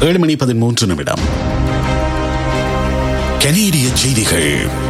ஏழு மணி பதிமூன்று நிமிடம் கனேடிய செய்திகள்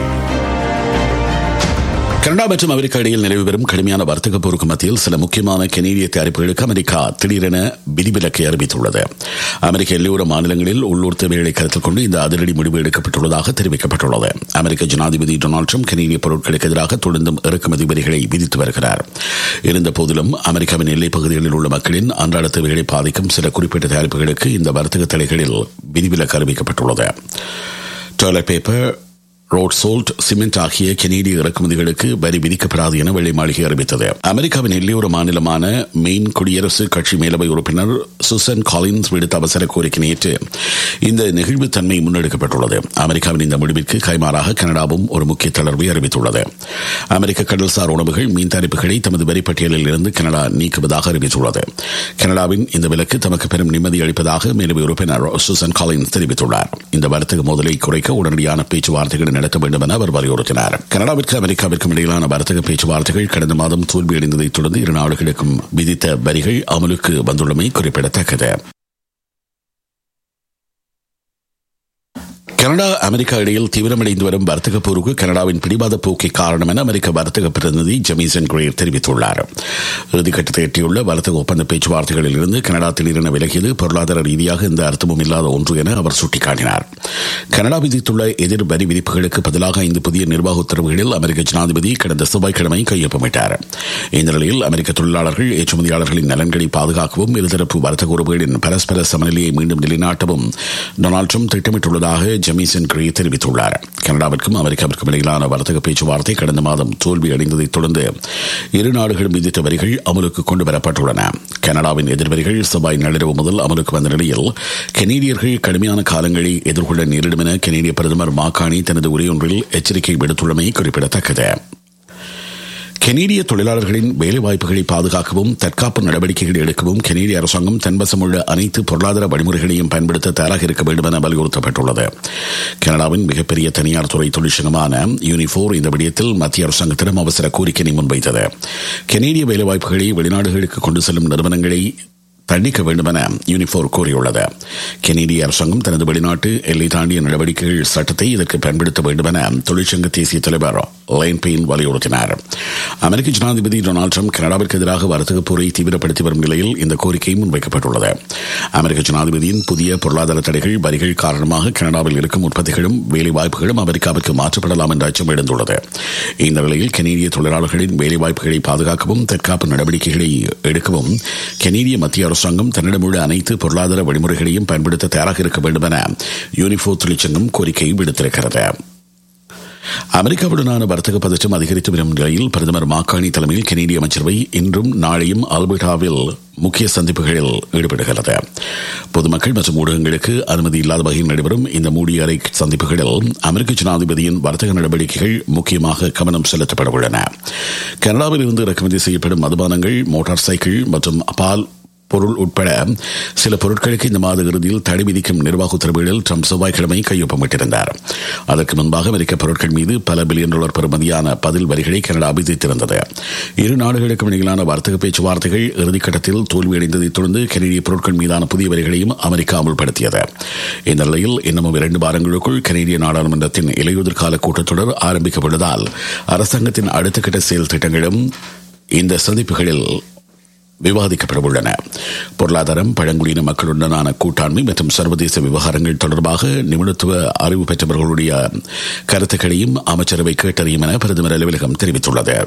கனடா மற்றும் அமெரிக்கா இடையில் நிலவி வரும் கடுமையான வர்த்தக போருக்கு மத்தியில் சில முக்கியமான கனேடிய தயாரிப்புகளுக்கு அமெரிக்கா திடீரென விதிவிலக்கை அறிவித்துள்ளது அமெரிக்க எல்லையோர மாநிலங்களில் உள்ளூர் தேவைகளை கருத்தில் கொண்டு இந்த அதிரடி முடிவு எடுக்கப்பட்டுள்ளதாக தெரிவிக்கப்பட்டுள்ளது அமெரிக்க ஜனாதிபதி டொனால்டு ட்ரம்ப் கனேடிய பொருட்களுக்கு எதிராக தொடர்ந்தும் இறக்குமதி வரிகளை விதித்து வருகிறார் இருந்த போதிலும் அமெரிக்காவின் எல்லைப் பகுதிகளில் உள்ள மக்களின் அன்றாட தேவைகளை பாதிக்கும் சில குறிப்பிட்ட தயாரிப்புகளுக்கு இந்த வர்த்தக தடைகளில் விதிவிலக்கு அறிவிக்கப்பட்டுள்ளது toilet paper road salt cement ஆகிய கனேடிய இறக்குமதிகளுக்கு வரி விதிக்கப்படாது என வெள்ளை மாளிகை அறிவித்தது அமெரிக்காவின் எல்லையோர மாநிலமான மெயின் குடியரசு கட்சி மேலவை உறுப்பினர் சுசன் காலின்ஸ் விடுத்த அவசர கோரிக்கை நேற்று இந்த நெகிழ்வு தன்மை முன்னெடுக்கப்பட்டுள்ளது அமெரிக்காவின் இந்த முடிவிற்கு கைமாறாக கனடாவும் ஒரு முக்கிய தளர்வை அறிவித்துள்ளது அமெரிக்க கடல்சார் உணவுகள் மீன் தயாரிப்புகளை தமது வரி பட்டியலில் இருந்து கனடா நீக்குவதாக அறிவித்துள்ளது கனடாவின் இந்த விலக்கு தமக்கு பெரும் நிம்மதி அளிப்பதாக மேலவை உறுப்பினர் சுசன் காலின்ஸ் தெரிவித்துள்ளார் இந்த வர்த்தக மோதலை குறைக்க உடனடியான பேச்சுவார்த்தைகளை நடத்த வேண்டும் என அவர் வலியுறுத்தினார் கனடாவிற்கு அமெரிக்காவிற்கும் இடையிலான வர்த்தக பேச்சுவார்த்தைகள் கடந்த மாதம் தோல்வியடைந்ததைத் தொடர்ந்து இரு நாடுகளுக்கும் விதித்த வரிகள் அமலுக்கு வந்துள்ளமை குறிப்பிடத்தக்கது கனடா அமெரிக்கா இடையில் தீவிரமடைந்து வரும் வர்த்தக போருக்கு கனடாவின் பிடிவாத போக்கே காரணம் என அமெரிக்க வர்த்தக பிரதிநிதி ஜமீசன் கிரேர் தெரிவித்துள்ளார் இறுதிக்கட்டத்தை எட்டியுள்ள வர்த்தக ஒப்பந்த பேச்சுவார்த்தைகளில் இருந்து கனடா திடீரென விலகியது பொருளாதார ரீதியாக எந்த அர்த்தமும் இல்லாத ஒன்று என அவர் சுட்டிக்காட்டினார் கனடா விதித்துள்ள எதிர் வரி விதிப்புகளுக்கு பதிலாக ஐந்து புதிய நிர்வாக உத்தரவுகளில் அமெரிக்க ஜனாதிபதி கடந்த செவ்வாய்க்கிழமை கையொப்பமிட்டார் இந்த நிலையில் அமெரிக்க தொழிலாளர்கள் ஏற்றுமதியாளர்களின் நலன்களை பாதுகாக்கவும் இருதரப்பு வர்த்தக உறவுகளின் பரஸ்பர சமநிலையை மீண்டும் நிலைநாட்டவும் டொனால்டு ட்ரம்ப் திட்டமிட்டுள்ளதாக ஜமீசன் கிரே தெரிவித்துள்ளார் கனடாவிற்கும் அமெரிக்காவிற்கும் இடையிலான வர்த்தக பேச்சுவார்த்தை கடந்த மாதம் தோல்வி அடைந்ததைத் தொடர்ந்து இரு நாடுகளும் விதித்த வரிகள் அமலுக்கு கொண்டு வரப்பட்டுள்ளன கனடாவின் எதிர்வரிகள் செவ்வாய் நள்ளிரவு முதல் அமலுக்கு வந்த நிலையில் கனேடியர்கள் கடுமையான காலங்களை எதிர்கொள்ள நேரிடும் என கனேடிய பிரதமர் மாகாணி தனது உரையொன்றில் எச்சரிக்கை விடுத்துள்ளமை குறிப்பிடத்தக்கது கனேடிய தொழிலாளர்களின் வேலைவாய்ப்புகளை பாதுகாக்கவும் தற்காப்பு நடவடிக்கைகள் எடுக்கவும் கனேடிய அரசாங்கம் தன்வசம் உள்ள அனைத்து பொருளாதார வழிமுறைகளையும் பயன்படுத்த தயாராக இருக்க வேண்டும் என வலியுறுத்தப்பட்டுள்ளது கனடாவின் மிகப்பெரிய தனியார் துறை தொழிற்சங்கமான யூனிஃபோர் இந்த விடயத்தில் மத்திய அரசாங்கத்திடம் அவசர கோரிக்கையை முன்வைத்தது கனேடிய வேலைவாய்ப்புகளை வெளிநாடுகளுக்கு கொண்டு செல்லும் நிறுவனங்களை தண்டிக்க வேண்டும் என யூனிஃபோர் கூறியுள்ளது கெனடிய அரசாங்கம் தனது வெளிநாட்டு எல்லை தாண்டிய நடவடிக்கைகள் சட்டத்தை இதற்கு பயன்படுத்த வேண்டும் என தொழிற்சங்க தேசிய தலைவர் லைன் பெயின் வலியுறுத்தினார் அமெரிக்க ஜனாதிபதி டொனால்டு ட்ரம்ப் கனடாவிற்கு எதிராக வர்த்தக போரை தீவிரப்படுத்தி வரும் நிலையில் இந்த கோரிக்கை முன்வைக்கப்பட்டுள்ளது அமெரிக்க ஜனாதிபதியின் புதிய பொருளாதார தடைகள் வரிகள் காரணமாக கனடாவில் இருக்கும் உற்பத்திகளும் வேலைவாய்ப்புகளும் அமெரிக்காவிற்கு மாற்றப்படலாம் என்ற அச்சம் எழுந்துள்ளது இந்த நிலையில் கெனடிய தொழிலாளர்களின் வேலைவாய்ப்புகளை பாதுகாக்கவும் தற்காப்பு நடவடிக்கைகளை எடுக்கவும் கெனடிய மத்திய அரசாங்கம் தன்னிடமுள்ள அனைத்து பொருளாதார வழிமுறைகளையும் பயன்படுத்த தயாராக இருக்க வேண்டும் என யூனிஃபோ தொழிற்சங்கம் கோரிக்கை விடுத்திருக்கிறது அமெரிக்காவுடனான வர்த்தக பதற்றம் அதிகரித்து வரும் நிலையில் பிரதமர் மாக்காணி தலைமையில் கெனடிய அமைச்சரவை இன்றும் நாளையும் ஆல்பர்டாவில் முக்கிய சந்திப்புகளில் ஈடுபடுகிறது பொதுமக்கள் மற்றும் ஊடகங்களுக்கு அனுமதி இல்லாத வகையில் நடைபெறும் இந்த மூடிய அறை சந்திப்புகளில் அமெரிக்க ஜனாதிபதியின் வர்த்தக நடவடிக்கைகள் முக்கியமாக கவனம் செலுத்தப்பட உள்ளன கனடாவில் இருந்து இறக்குமதி செய்யப்படும் மதுபானங்கள் மோட்டார் சைக்கிள் மற்றும் பால் பொருள் உட்பட சில பொருட்களுக்கு இந்த மாத இறுதியில் தடை விதிக்கும் நிர்வாக உத்தரவுகளில் ட்ரம்ப் செவ்வாய்க்கிழமை கையொப்பமிட்டிருந்தார் அதற்கு முன்பாக அமெரிக்க பொருட்கள் மீது பல பில்லியன் டாலர் பெறுமதியான பதில் வரிகளை கனடா விதித்திருந்தது இரு நாடுகளுக்கும் இடையிலான வர்த்தக பேச்சுவார்த்தைகள் இறுதிக்கட்டத்தில் தோல்வியடைந்ததைத் தொடர்ந்து கனடிய பொருட்கள் மீதான புதிய வரிகளையும் அமெரிக்கா அமுல்படுத்தியது இந்த நிலையில் இன்னமும் இரண்டு வாரங்களுக்குள் கனேடிய நாடாளுமன்றத்தின் இலையுதிர் கால கூட்டத்தொடர் ஆரம்பிக்கப்பட்டதால் அரசாங்கத்தின் அடுத்த கட்ட செயல் திட்டங்களும் இந்த சந்திப்புகளில் விவாதிக்கப்பட உள்ளன பொருளாதாரம் பழங்குடியின மக்களுடனான கூட்டாண்மை மற்றும் சர்வதேச விவகாரங்கள் தொடர்பாக நிபுணத்துவ அறிவு பெற்றவர்களுடைய கருத்துக்களையும் அமைச்சரவை கேட்டறியும் என பிரதமர் அலுவலகம் தெரிவித்துள்ளது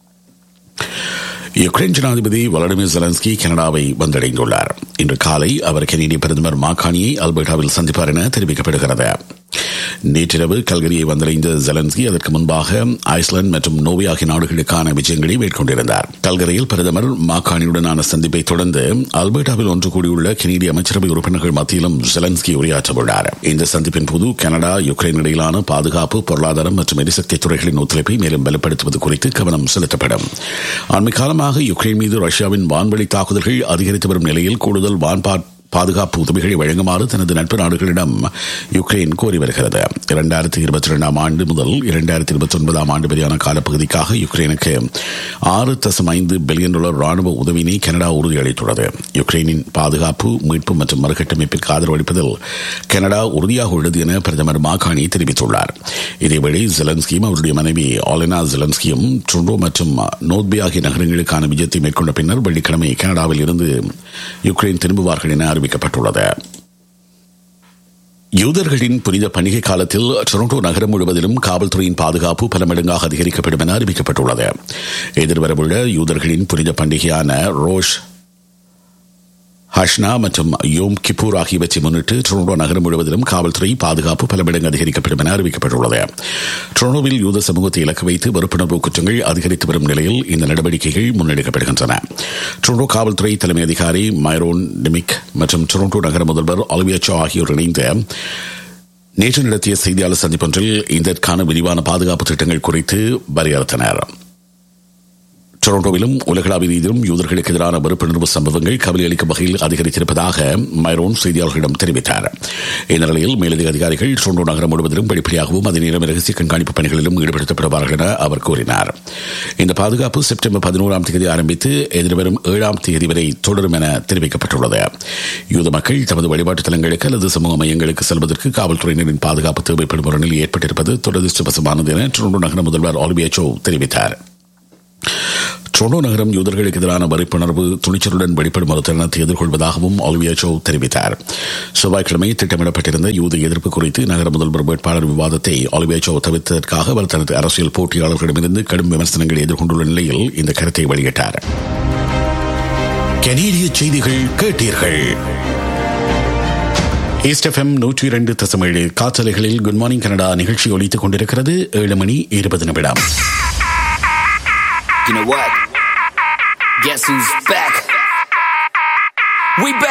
யுக்ரைன் ஜனாதிபதி வளடிமிர் ஜெலன்ஸ்கி கனடாவை வந்தடைந்துள்ளார் இன்று காலை அவர் கெனடிய பிரதமர் மாகாணியை அல்பர்டாவில் சந்திப்பார் என தெரிவிக்கப்படுகிறது நேற்றிரவு கல்கரியை வந்தடைந்த ஜெலன்ஸ்கி அதற்கு முன்பாக ஐஸ்லாந்து மற்றும் நோவே ஆகிய நாடுகளுக்கான விஜயங்களை மேற்கொண்டிருந்தார் கல்கரையில் பிரதமர் மாகாணியுடனான சந்திப்பை தொடர்ந்து அல்பர்டாவில் ஒன்று கூடியுள்ள கெனடிய அமைச்சரவை உறுப்பினர்கள் மத்தியிலும் ஜெலன்ஸ்கி உரையாற்றவுள்ளார் இந்த சந்திப்பின் போது கனடா யுக்ரைன் இடையிலான பாதுகாப்பு பொருளாதாரம் மற்றும் எரிசக்தி துறைகளின் ஒத்துழைப்பை மேலும் பலப்படுத்துவது குறித்து கவனம் செலுத்தப்படும் அண்மை காலமாக யுக்ரைன் மீது ரஷ்யாவின் வான்வழி தாக்குதல்கள் அதிகரித்து வரும் நிலையில் கூடுதல் வான்பா பாதுகாப்பு உதவிகளை வழங்குமாறு தனது நட்பு நாடுகளிடம் யுக்ரைன் கோரி வருகிறது இரண்டாயிரத்தி இருபத்தி இரண்டாம் ஆண்டு முதல் இரண்டாயிரத்தி இருபத்தி ஒன்பதாம் ஆண்டு வரையான காலப்பகுதிக்காக யுக்ரைனுக்கு ஆறு தசம் ஐந்து பில்லியன் டாலர் ராணுவ உதவியினை கனடா உறுதியளித்துள்ளது யுக்ரைனின் பாதுகாப்பு மீட்பு மற்றும் மறுகட்டமைப்பிற்கு ஆதரவு அளிப்பதில் கனடா உறுதியாக உள்ளது என பிரதமர் மாகாணி தெரிவித்துள்ளார் இதேவேளை ஜெலன்ஸ்கியும் அவருடைய மனைவி ஆலினா ஜெலன்ஸ்கியும் ட்ருண்டோ மற்றும் நோத்பே ஆகிய நகரங்களுக்கான விஜயத்தை மேற்கொண்ட பின்னர் வெள்ளிக்கிழமை கனடாவில் இருந்து யுக்ரைன் திரும்புவார்கள் என அறிவிக்கப்பட்டுள்ளது யூதர்களின் புனித பண்டிகை காலத்தில் டொரண்டோ நகரம் முழுவதிலும் காவல்துறையின் பாதுகாப்பு பல மடங்காக அதிகரிக்கப்படும் என அறிவிக்கப்பட்டுள்ளது எதிர்வரவுள்ள யூதர்களின் புனித பண்டிகையான ரோஷ் ஹஷ்னா மற்றும் யோம் கிப்பூர் ஆகியவற்றை முன்னிட்டு டொரண்டோ நகரம் முழுவதிலும் காவல்துறை பாதுகாப்பு பல மடங்கு அதிகரிக்கப்படும் என அறிவிக்கப்பட்டுள்ளது டொரண்டோவில் யூத சமூகத்தை இலக்கு வைத்து வெறுப்புணர்வு குற்றங்கள் அதிகரித்து வரும் நிலையில் இந்த நடவடிக்கைகள் முன்னெடுக்கப்படுகின்றன டொரண்டோ காவல்துறை தலைமை அதிகாரி மைரோன் டிமிக் மற்றும் டொரண்டோ நகர முதல்வர் ஒலிவியா ஆகியோர் இணைந்து நேற்று நடத்திய செய்தியாளர் சந்திப்பொன்றில் இதற்கான விரிவான பாதுகாப்பு திட்டங்கள் குறித்து வரையறுத்தனர் டொரண்டோவிலும் உலகளாவிய ரீதியிலும் யூதர்களுக்கு எதிரான வெறுப்புணர்வு சம்பவங்கள் கவலை அளிக்கும் வகையில் அதிகரித்திருப்பதாக மைரோன் செய்தியாளர்களிடம் தெரிவித்தார் இந்நிலையில் மேலதிக அதிகாரிகள் டொரண்டோ நகரம் முழுவதிலும் படிப்படியாகவும் அதே நேரம் ரகசிய கண்காணிப்பு பணிகளிலும் ஈடுபடுத்தப்படுவார்கள் என அவர் கூறினார் இந்த பாதுகாப்பு செப்டம்பர் பதினோராம் தேதி ஆரம்பித்து எதிர்வரும் ஏழாம் தேதி வரை தொடரும் என தெரிவிக்கப்பட்டுள்ளது யூத மக்கள் தமது வழிபாட்டு தலங்களுக்கு அல்லது சமூக மையங்களுக்கு செல்வதற்கு காவல்துறையினரின் பாதுகாப்பு தேவைப்படும் ஒரு நிலை ஏற்பட்டிருப்பது துரதிருஷ்டவசமானது என டொரண்டோ நகர முதல்வர் ஆலிவியாச்சோ தெரிவித்தார் டொரண்டோ நகரம் யூதர்களுக்கு எதிரான வரிப்புணர்வு துணிச்சலுடன் வெளிப்படும் ஒரு தருணத்தை எதிர்கொள்வதாகவும் ஆல்வியாச்சோ தெரிவித்தார் செவ்வாய்க்கிழமை திட்டமிடப்பட்டிருந்த யூத எதிர்ப்பு குறித்து நகர முதல்வர் வேட்பாளர் விவாதத்தை ஆல்வியாச்சோ தவிர்த்ததற்காக அவர் தனது அரசியல் போட்டியாளர்களிடமிருந்து கடும் விமர்சனங்களை எதிர்கொண்டுள்ள நிலையில் இந்த கருத்தை வெளியிட்டார் கனேடிய செய்திகள் கேட்டீர்கள் ஈஸ்ட் எஃப்எம் நூற்றி இரண்டு தசமேழு காற்றலைகளில் குட் மார்னிங் கனடா நிகழ்ச்சி ஒலித்துக் கொண்டிருக்கிறது ஏழு மணி இருபது நிமிடம் You know what? Guess who's back? We back!